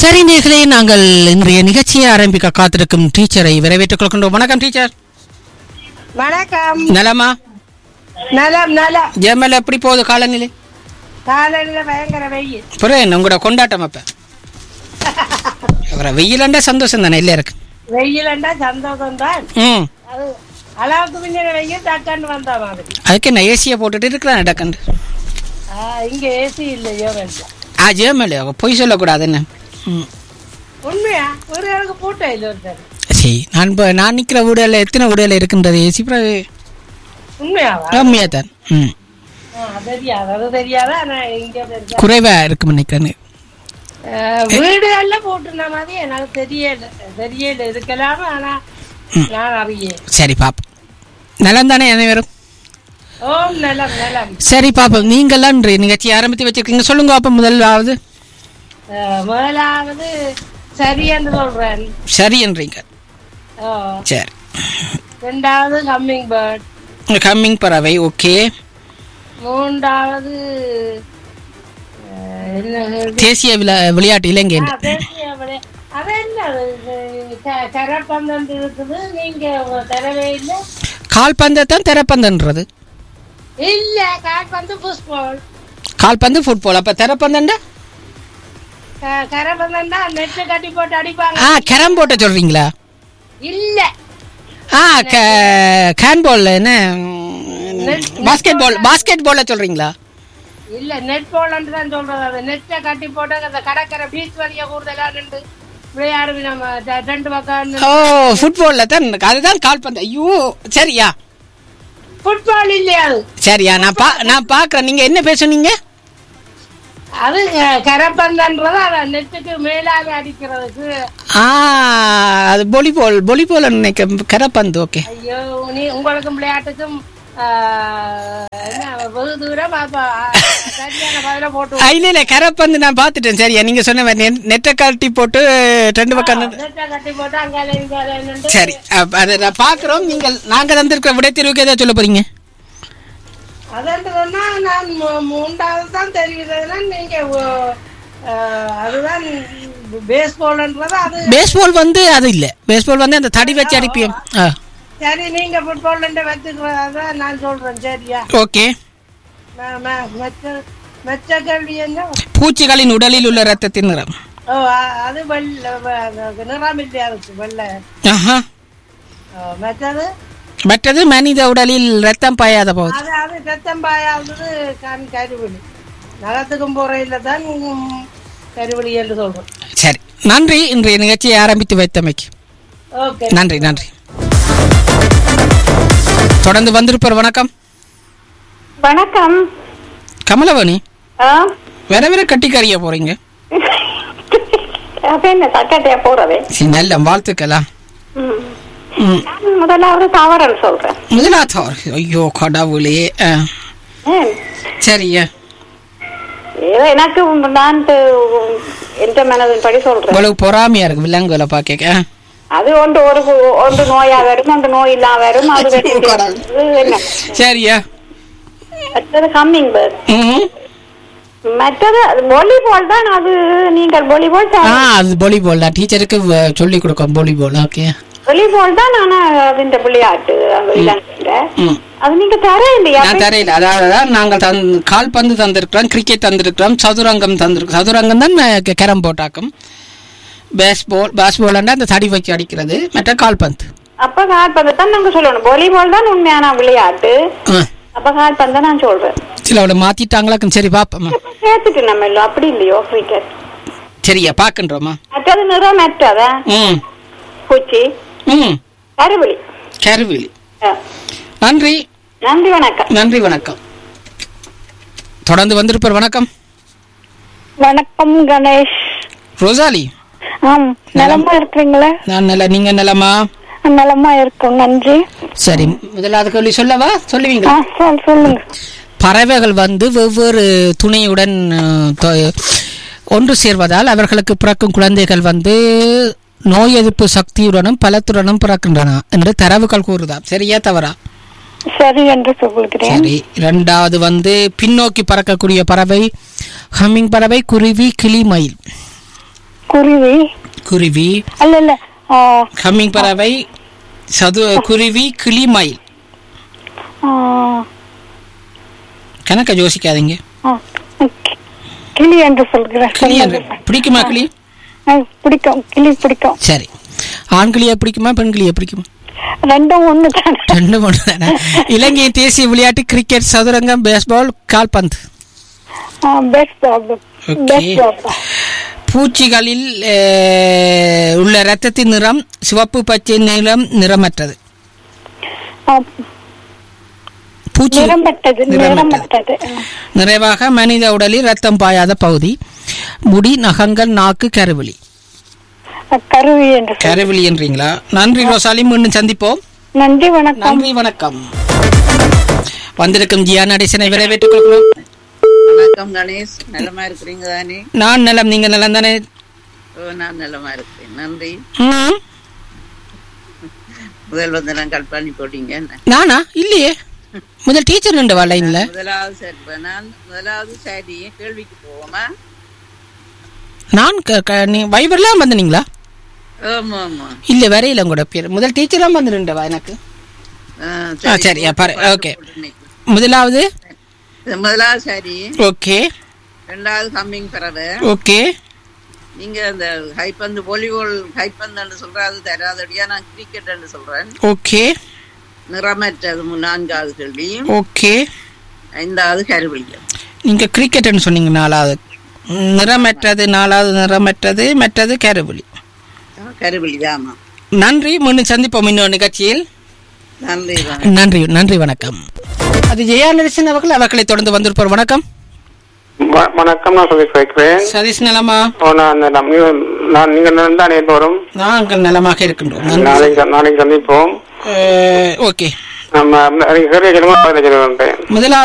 சரி நேர்களே நாங்கள் இன்றைய நிகழ்ச்சியை ஆரம்பிக்க காத்திருக்கும் டீச்சரை வரவேற்றுக் கொள்கின்றோம் வணக்கம் டீச்சர் வணக்கம் நலமா நலம் நலம் ஜெமல் எப்படி போகுது காலநிலை காலையில பயங்கர வெயில் புரியல உங்களோட கொண்டாட்டம் அப்ப அப்புறம் வெயிலண்டா சந்தோஷம் தானே இல்ல இருக்கு வெயிலண்டா சந்தோஷம் தான் ம் அது அளவுக்கு மிஞ்சின வெயில் டக்குன்னு வந்த மாதிரி அதுக்கு என்ன ஏசியை போட்டுட்டு இருக்கிறான் டக்கண்டு ஆ, இங்க ஏசி இல்லையோ வேண்டாம் ஆ ஜெமல் பொய் சொல்லக்கூடாது என்ன ம் உண்மையா ஒரு ஆளுக்கு போட்டோ இல்லை ஒருத்தர் சரி நான் இப்போ நான் நிற்கிற வீடுகளில் எத்தனை வீடுகளில் இருக்கின்றது ஏசி பிறகு உண்மையாவா கம்மியாக தான் ம் ஆ, தெரியாது அது தெரியாதா நான் இங்க தெரிஞ்சா குறைவாக இருக்கும் நினைக்கிறேன் வீடுகள்ல போட்டுன மாதிரி எனக்கு தெரியல தெரியல இருக்கலாம் ஆனா நான் அறியேன் சரி பாப்போம் நலம் தானே அனைவரும் ஓம் நலம் நலம் சரி பாப்போம் நீங்கள்லாம் இன்றைய நிகழ்ச்சி ஆரம்பித்து வச்சிருக்கீங்க சொல்லுங்க அப்போ முதலாவது ஆ, முதலாவது சரி என்று சொல்றேன் சரி என்றீங்க ஓ, சரி ரெண்டாவது கம்மிங் பேர்ட் கம்மிங் பறவை ஓகே மூன்றாவது அஹ், என்ன இது? தேசிய விளா விளையாட்டு இலங்கை ஆ, தேசிய விளை- அது என்ன அது? இது க- கரப்பந்தம் இருக்குது நீங்க தரவே இல்லை கால்பந்தை தான் திறப்பந்துன்றது இல்ல கால்பந்து புஷ்பால் கால்பந்து ஃபுட்பால் அப்போ திறப்பந்தண்டா கரப்பந்தம் தான் நெட்டு கட்டி போட்டு அடிப்பாங்க ஆ கேரம் போட்ட சொல்றீங்களா இல்ல ஆ கேன் பால் என்ன பாஸ்கெட் பால் பாஸ்கெட் பால்ல சொல்றீங்களா இல்ல நெட் போலன்னு தான் சொல்றது அது நெட்டை கட்டி போட்டு அந்த கடற்கரை பீச் வழியா கூடுதலா நின்று விளையாடுவி நம்ம ட- ரெண்டு பக்கம் ஓ ஃபுட்பால்ல தான் அதுதான் கால்பந்து ஐயோ சரியா ஃபுட்பால் இல்லையா அது சரியா நான் பா நான் பார்க்குறேன் நீங்கள் என்ன பேசுனீங்க அது அஹ், கரப்பந்தன்றது அதை நெட்டுக்கு மேலாக அடிக்கிறதுக்கு ஆ அது வாலிபால் வாலிபால் நினைக்க கரப்பந்து ஓகே ஐயோ நீ உங்களுக்கும் விளையாட்டுக்கும் ஆஹ், என்ன வெகு தூரம் அப்ப ஆஹ், சரியான பதில போட்டு இல்ல இல்ல கரப்பந்து நான் பார்த்துட்டேன் சரியா நீங்க சொன்ன மாதிரி நெ- நெட்டை கட்டி போட்டு ரெண்டு பக்கம் நின்னு- நெட்டை கட்டி போட்டு அங்கால இங்கால நின்று சரி அப்ப அதை நான் பார்க்குறோம் நீங்கள் நாங்கள் தந்திருக்கிற விடைத்தீர்வுக்கு ஏதாவது சொல்ல போறீங்க அதன்றதுன்னா நான் மூ- மூன்றாவது தான் தெரியுதுன்னா நீங்க ஓ- ஆஹ், அதுதான் பேஸ்பால்ன்றது அது பேஸ்பால் வந்து அது இல்ல பேஸ்பால் வந்து அந்த தடி வச்சு அடிப்பியும் ஆ சரி நீங்க ஃபுட்பால் வச்சுக்கிறதா நான் சொல்றேன் சரியா ஓகே ம- ம- மற்ற மற்ற கேள்வி என்ன பூச்சிகளின் உடலில் உள்ள ரத்தத்தின் நிறம் ஓ அ- அது வெள்ளை வெ- நிறம் இல்லையா இருக்கு வெள்ளை ஆஹா ஓ, மற்றது மற்றது மனித உடலில் ரத்தம் பாயாத போகுது அது அது ரத்தம்பாயாவது கண் கருவிழி நகத்துக்கும் போறையில தான் உம், கருவிழி என்று சொல்றோம் சரி நன்றி இன்றைய நிகழ்ச்சியை ஆரம்பித்து வைத்தமைக்கு ஓகே நன்றி நன்றி தொடர்ந்து வந்திருப்பார் வணக்கம் வணக்கம் கமலவாணி ஆ? வேற வேற கட்டிக்காரிய போறீங்க அப்ப என்ன சட்டத்தையா போறது சரி நல்ல வாழ்த்துக்களா ம். ம். நான் முதலாவது தவறல் சொல்றேன் முதலாத்தவர் ஐயோ கடவுளே ஆ. ஏன்? சரியா ஏதோ எனக்கு நான் து- எந்த மனதின் படி சொல்றேன் இவ்வளவு பொறாமையா இருக்கு விலங்குகளை பாக்க அது ஒன்று ஒரு ஒன்று நோயா வரும் ஒன்று நோய் இல்லாம வரும் அது வெட்டி கடவுள். இது என்ன சரியா மற்றது கம்மிங் பேர்ட் ம். மற்றது வாலிபால் தான் அது நீங்கள் வாலிபால் ஆ அது வாலிபால் தான் டீச்சருக்கு சொல்லி கொடுக்கும் வாலிபால் ஓகே வாலிபால் தான் ஆனா அதுன்ற விளையாட்டு அங்க இலங்கையில ம் அது நீங்க தர இல்லையா நான் தரையில் அதாவது தான் நாங்கள் தந் கால்பந்து தந்திருக்கிறோம் கிரிக்கெட் தந்திருக்கிறோம் சதுரங்கம் தந்திருக்கிறோம் சதுரங்கம் தான் அஹ், கேரம் போட்டாக்கும் பேஸ்பால் பேஸ்பால்னா அந்த தடி வச்சு அடிக்கிறது மற்ற கால்பந்து அப்ப கால்பந்து தான் நாங்க சொல்லணும் வாலிபால் தான் உண்மையான விளையாட்டு ஆ. அப்ப கால்பந்து தான் நான் சொல்றேன் சில அவளை மாத்திட்டாங்களாக்கும் சரி பாப்போம்மா இப்ப சேர்த்துட்டு நம்ம இல்லை அப்படி இல்லையோ கிரிக்கெட் சரியா பாக்குன்றோமா மற்றது நிறம் மற்றதா ம் பூச்சி ம் கருவிழி கருவிழி ஆ. நன்றி நன்றி வணக்கம் நன்றி வணக்கம் தொடர்ந்து வந்திருப்பார் வணக்கம் வணக்கம் கணேஷ் ரோசாலி ஆம் நலமா இருக்கிறீங்களா நான் நல்ல நீங்க நலமா நலமா இருக்கும் நன்றி சரி முதலாவது கேள்வி சொல்லவா சொல்லுவீங்க ஆ சொல் சொல்லுங்க பறவைகள் வந்து வெவ்வேறு துணையுடன் அஹ், தொ- ஒன்று சேர்வதால் அவர்களுக்கு பிறக்கும் குழந்தைகள் வந்து நோய் எதிர்ப்பு சக்தியுடனும் பலத்துடனும் பிறக்கின்றன என்று தரவுகள் கூறுதா சரியா தவறா சரி என்று சொல்கிறேன் சரி இரண்டாவது வந்து பின்னோக்கி பறக்கக்கூடிய பறவை ஹம்மிங் பறவை குருவி கிளி மயில் குருவி குருவி அல்ல இல்ல ஆ, ஹம்மிங் பறவை சது குருவி கிளி மயில் ஆ, கணக்க யோசிக்காதீங்க ஆ, கி- கிளி என்று சொல்கிறேன் கிளி என்று பிடிக்குமா கிளி ஆ, பிடிக்கும் கிளி பிடிக்கும் சரி ஆண் கிளியை பிடிக்குமா பெண் கிளியை பிடிக்குமா ரெண்டும் ஒண்ணு தானே ரெண்டு மூணு தானே இலங்கை தேசிய விளையாட்டு கிரிக்கெட் சதுரங்கம் பேஸ்பால் கால்பந்து best job Okay. Best job பூச்சிகளில் அஹ், உள்ள இரத்தத்தின் நிறம் சிவப்பு பச்சை நிறம் நிறமற்றது பூச்சி நிறம்பட்டது நிறமற்றது. நிறம்பட்டது நிறைவாக மனித உடலில் ரத்தம் பாயாத பகுதி முடி நகங்கள் நாக்கு கருவிழி ஆ, கருவி என்று சொல் கருவிழி என்றீங்களா நன்றி ரோசாலி மீண்டும் சந்திப்போம் நன்றி வணக்கம் நன்றி வணக்கம் வந்திருக்கும் ஜியா நடேசனை வரவேற்றுக் கொள்கிறோம் வணக்கம் கணேஷ் நலமா இருக்கிறீங்க தானே நான் நலம் நீங்க நலம் தானே ஓ நான் நலமா இருக்கிறேன் நன்றி ம். முதல் வந்து நான் கட் பண்ணி போட்டீங்க என்ன? நானா இல்லையே முதல் டீச்சர் ரெண்டு வா லைன்ல முதலாவது சரி இப்ப நான் முதலாவது சரி கேள்விக்கு போவோமா நான் க- க- நீ வைபர்லாம் வந்தனீங்களா ஆமா ஆமா இல்ல வரையில உங்களோட பேர் முதல் டீச்சர்லாம் வந்து ரெண்டுவா எனக்கு ஆ, ஆ, சரி, ஆ, பாரு, பாட்டு okay. போட்டு இன்னைக்கு. முதலாவது இது முதலாவது சரி ஓகே ரெண்டாவது கம்மிங் பறவை ஓகே நீங்க அந்த கைப்பந்து வாலிபால் கைப்பந்து சொல்றது தராதடியா நான் கிரிக்கெட் சொல்றேன் ஓகே நிறமற்றது மு- நான்காவது கேள்வி ஓகே ஐந்தாவது கருவிலியம் நீங்க கிரிக்கெட்னு சொன்னீங்க நாலாவது ம், நிறமற்றது நாலாவது நிறமற்றது மற்றது கருவிழி கருவிலி ஆமா நன்றி மீண்டும் சந்திப்போம் இன்னொரு நிகழ்ச்சியில் நன்றி தான் நன்றி நன்றி வணக்கம் அது ஜெயா நரசின் அவர்கள் அவர்களை தொடர்ந்து வந்திருப்பார் வணக்கம் வ- வணக்கம் நான் சொல்லி வைக்கிறேன் சதீஷ் நலமா ஓ, நான் அந்த நம்- நீங்க- நான் நீங்க தான் வரும் நாங்கள் நலமாக இருக்கின்றோம் நன்றி. நாளைக்கு நாளைக்கு சந்திப்போம் அஹ், ஓகே நம்ம கேள்வி முதலாவது முதலாவது